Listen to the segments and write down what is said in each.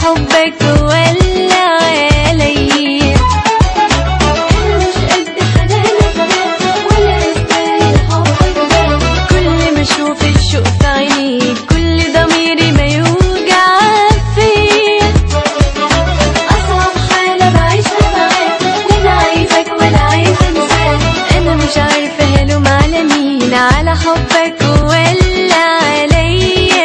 حبك ولا عليا أنا مش قد حنانك ده ولا أستاهل حبك ده كل ما اشوف الشوق في عينيك كل ضميري ما يوجع فيا أصعب حالة بعيشها معاك لا أنا عايزك ولا عايزة أنساك انا مش عارفه هلوم على مين على حبك ولا عليا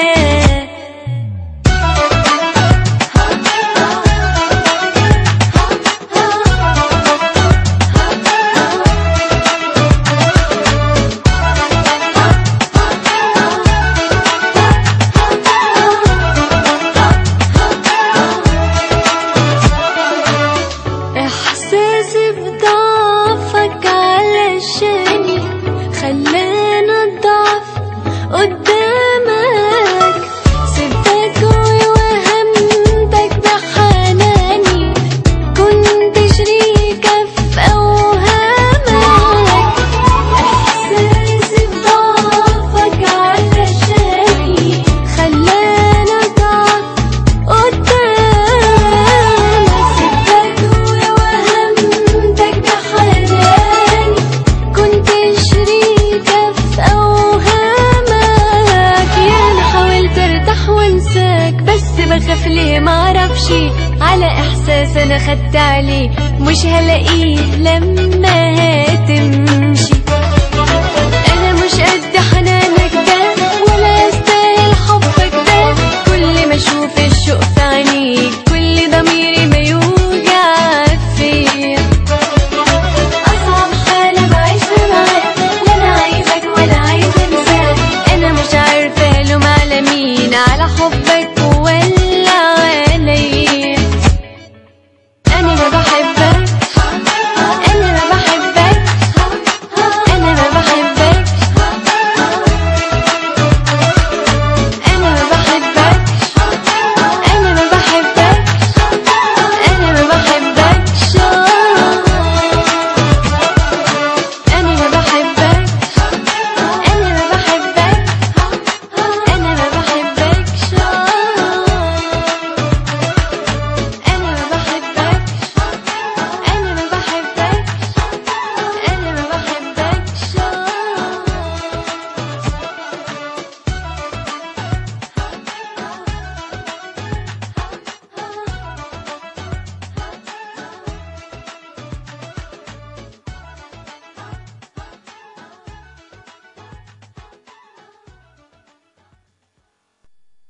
احساسي بضعفك علشاني خلاني اضعف قدامك سبتك ووهمتك بحناني كنت شريكة في اوهامك إحساسي بضعفك علشاني خلاني اضعف قدامك سبتك ووهمتك بحناني كنت شريكة في أوهامك يا أنا حاولت أرتاح وانساك بس بخاف ليه معرفش على إحساس أنا خدت عليه مش هلاقيه لما